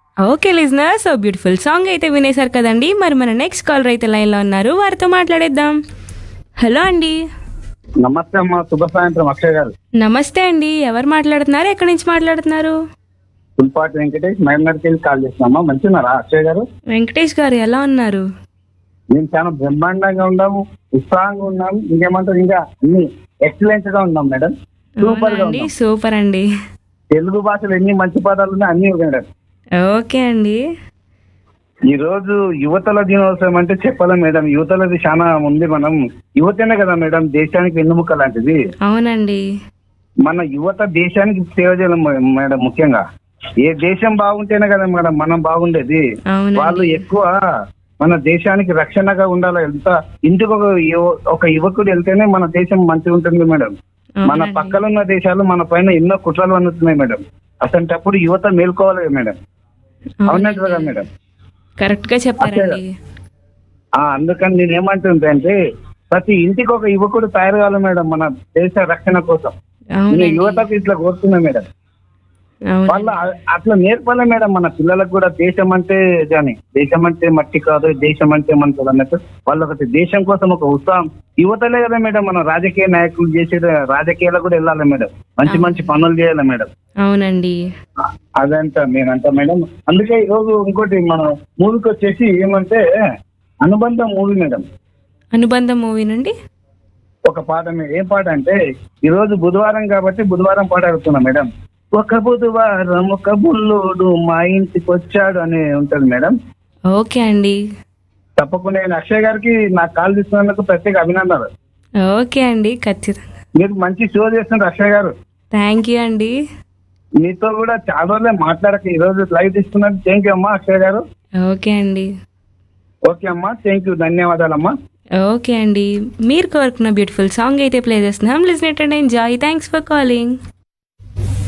Okay listener so beautiful song అయితే వినేశారు కదండి మరి మన నెక్స్ట్ కాలర్ అయితే లైన్లో ఉన్నారు వారితో మాట్లాడేద్దాం హలో అండి నమస్తే అమ్మా శుభ సాయంత్రం అక్షయ్ గారు నమస్తే అండి ఎవరు మాట్లాడుతున్నారు ఎక్కడి నుంచి మాట్లాడుతున్నారు పుల్పాటి వెంకటేష్ మైనర్కి వెళ్ళి కాల్ చేస్తున్నామా మంచిగున్నారా అక్షయ్ గారు వెంకటేష్ గారు ఎలా ఉన్నారు మేము చాలా బ్రహ్మాండంగా ఉన్నాము ఉత్సాహంగా ఉన్నాము ఇంకేమంటారు ఇంకా అన్ని ఎక్సలెంట్ గా ఉన్నాం మేడం సూపర్ గా అండి ఉన్నాం సూపర్ అండి తెలుగు భాషలో ఎన్ని మంచి పదాలు ఉన్నాయి అన్ని మేడం ఓకే అండి ఈ రోజు యువతల దినోత్సవం అంటే చెప్పాలి మేడం యువతలది చాలా ఉంది మనం యువతనే కదా మేడం దేశానికి వెన్నుముక్క లాంటిది అవునండి మన యువత దేశానికి సేవ చేయాలి మే- మేడం ముఖ్యంగా ఏ దేశం బాగుంటేనే కదా మేడం మనం బాగుండేది వాళ్ళు అవునండి ఎక్కువ మన దేశానికి రక్షణగా ఉండాలి ఎంత ఇంటికి ఒక యువ- ఒక యువకుడు వెళ్తేనే మన దేశం మంచిగా ఉంటుంది మేడం మన అవునండి. పక్కన ఉన్న దేశాలు మన పైన ఎన్నో కుట్రలు అందుతున్నాయి మేడం అసంటప్పుడు యువత మేల్కోవాలి కదా మేడం అవునంటారు కదా మేడం కరెక్ట్ గా చెప్పారండి ఆ అందుకని నేను ఏమంటుంది అంటే ప్రతి ఇంటికి ఒక యువకుడు తయారు కావాలి మేడం మన దేశ రక్షణ కోసం నేను అవునండి యువతకు ఇట్లా కోరుతున్నా మేడం వాళ్ళ అవునండి అట్లా నేర్పాలి మేడం మన పిల్లలకు కూడా దేశం అంటే అని దేశం అంటే మట్టి కాదు దేశం అంటే మనకు అన్నట్టు వాళ్ళు ఒకటి దేశం కోసం ఒక ఉత్సాహం యువతలే కదా మేడం మన రాజకీయ నాయకులు చేసే రాజకీయాలకు కూడా వెళ్ళాలి మేడం మంచి మంచి పనులు చేయాలి మేడం అవునండి అదంతా నేనంటా మేడం అందుకే ఈ రోజు ఇంకోటి మన మూవీకి వచ్చేసి ఏమంటే అనుబంధం మూవీ మేడం అనుబంధం మూవీ నుండి ఒక పాట మీ- ఏం పాట అంటే ఈ రోజు బుధవారం కాబట్టి బుధవారం పాట అడుగుతున్నా మేడం ఒక బుధవారం ఒక బుల్లోడు మా ఇంటికి వచ్చాడు అని ఉంటది మేడం ఓకే అండి తప్పకుండా నేను అక్షయ్ గారికి నాకు కాల్ తీసుకున్నందుకు ప్రత్యేక అభినందనలు ఓకే అండి ఖచ్చితంగా మీరు మంచి షో చేస్తున్నారు అక్షయ్ గారు థ్యాంక్ యూ అండి మీతో కూడా చాలా రోజులే మాట్లాడక ఈ రోజు లైవ్ తీసుకున్నది థ్యాంక్ యూ అమ్మా అక్షయ్ గారు ఓకే అండి ఓకే అమ్మా థ్యాంక్ యూ ధన్యవాదాలమ్మా ఓకే అండి మీరు కోరుకున్న బ్యూటిఫుల్ సాంగ్ అయితే ప్లే చేస్తున్నాం listen and enjoy thanks for calling